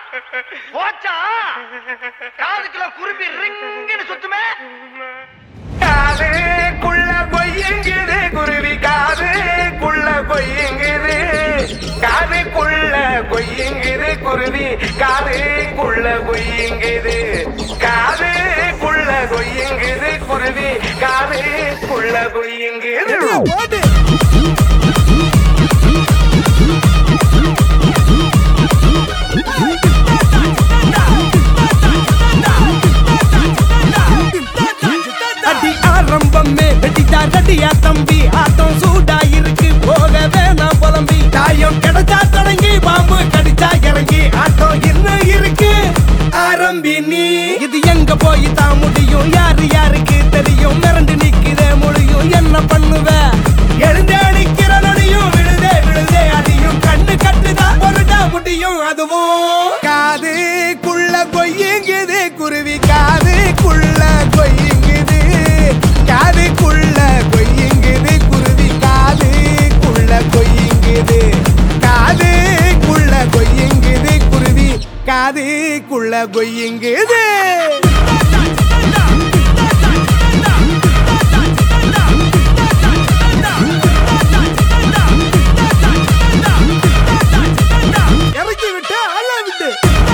போச்சா காதுக்குள்ள குருவி ரிங்குன்னு சுத்துமே காதுக்குள்ள கொய்யுங்குது குருவி காதுக்குள்ள கொய்யுங்குது காதுக்குள்ள கொய்யுங்குது குருவி காதுக்குள்ள கொய்யுங்குது காதுக்குள்ள கொய்யுங்குது குருவி காதுக்குள்ள கொய்யுங்குது அடி ஆரம்பமே வெட்டிட்டா ரெடியா தம்பி ஆட்டம் சூடா இருக்கு போக வேணாம் புலம்பி தாயம் கிடைச்சா தொடங்கி பாம்பு கடிச்சா இறங்கி ஆட்டம் இன்னும் இருக்கு ஆரம்பி நீ இது எங்க போய் தான் முடியும் யாரு யாருக்கு தெரியும் மிரண்டு நிக்கிற முடியும் என்ன பண்ணுவ எழுந்தே நிக்கிற நொடியும் விழுதே விழுதே அடியும் கண்ணு கட்டுதான் பொருடா முடியும் அதுவும் காதுக்குள்ள கொய்யுங்குது குருவி காதுக்குள்ள கொய்யுங்குது காதுக்குள்ள கொய்யுங்குது குருவி காதுக்குள்ள கொய்யுங்குது காதுக்குள்ள கொய்யுங்குது குருவி காதுக்குள்ள கொய்யுங்குது இறக்கி விட்டு அள்ள விட்டு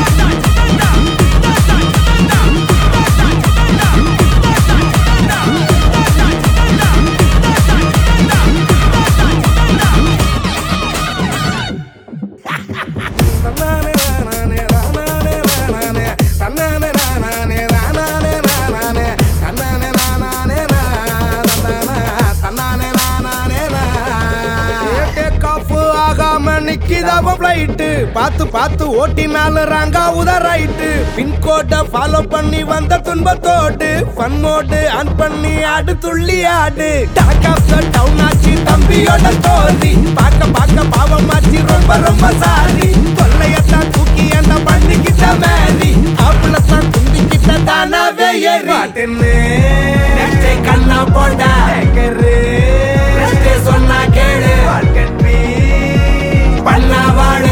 பார்த்து பார்த்து ஓட்டினாலும் ராங்கா உதறாயிட்டு பின்கோட்டை ஃபாலோ பண்ணி வந்த துன்பத்தோடு ஃபன் மோடு ஆன் பண்ணி ஆடு துள்ளி ஆடு டாக் ஆஃப் த டவுன் ஆச்சு தம்பியோட தோல்வி பார்க்க பார்க்க பாவமாச்சு ரொம்ப ரொம்ப சாரி கொள்ளையத்தான் தூக்கி அந்த பண்ணிக்கிட்ட மேரி ஆப்புலத்தான் துண்டிக்கிட்ட தானாவே ஏறி நெட்டை கண்ணா போட்டா நெட்டை சொன்னா கேளு பண்ணா வாழு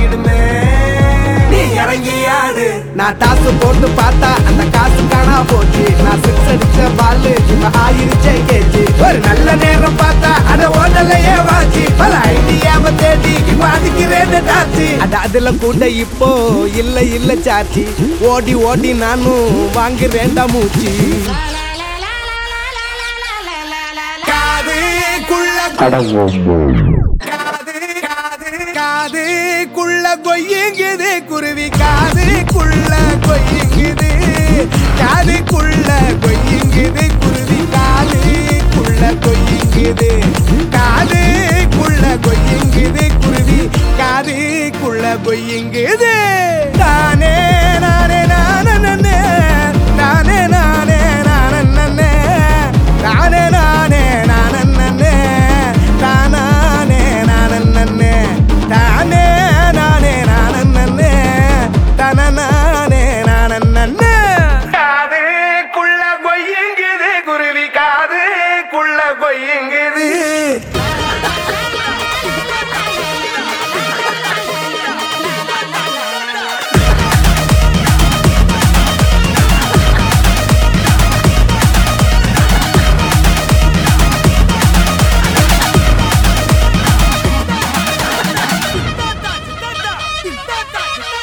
நீ இறங்கி ஆடு நான் டாசு போட்டு பார்த்தா அந்த காசு காணா போச்சு நான் சிக்ஸ் அடிச்ச பாலு இப்ப ஆயிருச்சே கேச்சு ஒரு நல்ல நேரம் பார்த்தா அத ஓடலையே வாச்சு பல ஐடியாவ தேடி இப்ப அதுக்கிறேன் டாச்சு அட அதுல கூட இப்போ இல்ல இல்ல சாச்சி ஓடி ஓடி நானும் வாங்குறேன்டா மூச்சு காதுக்குள்ள காது காது காதுக்குள்ள கொய்யுங்குது குருவி காதுக்குள்ள கொய்யுங்குது காதுக்குள்ள கொய்யுங்குது குருவி காதுக்குள்ள கொய்யுங்குது காதுக்குள்ள கொய்யுங்குது குருவி காதுக்குள்ள கொய்யுங்குது தானே நானே நானே நானே நானே நானே நானே நானே நானே நானே நானே நானே தானானே நானே தானே நானே நானே தனநானே நானே காதுக்குள்ள கொய்யுங்குது குருவி காதுக்குள்ள கொய்யுங்குது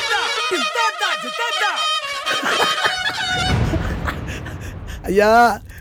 ஐயா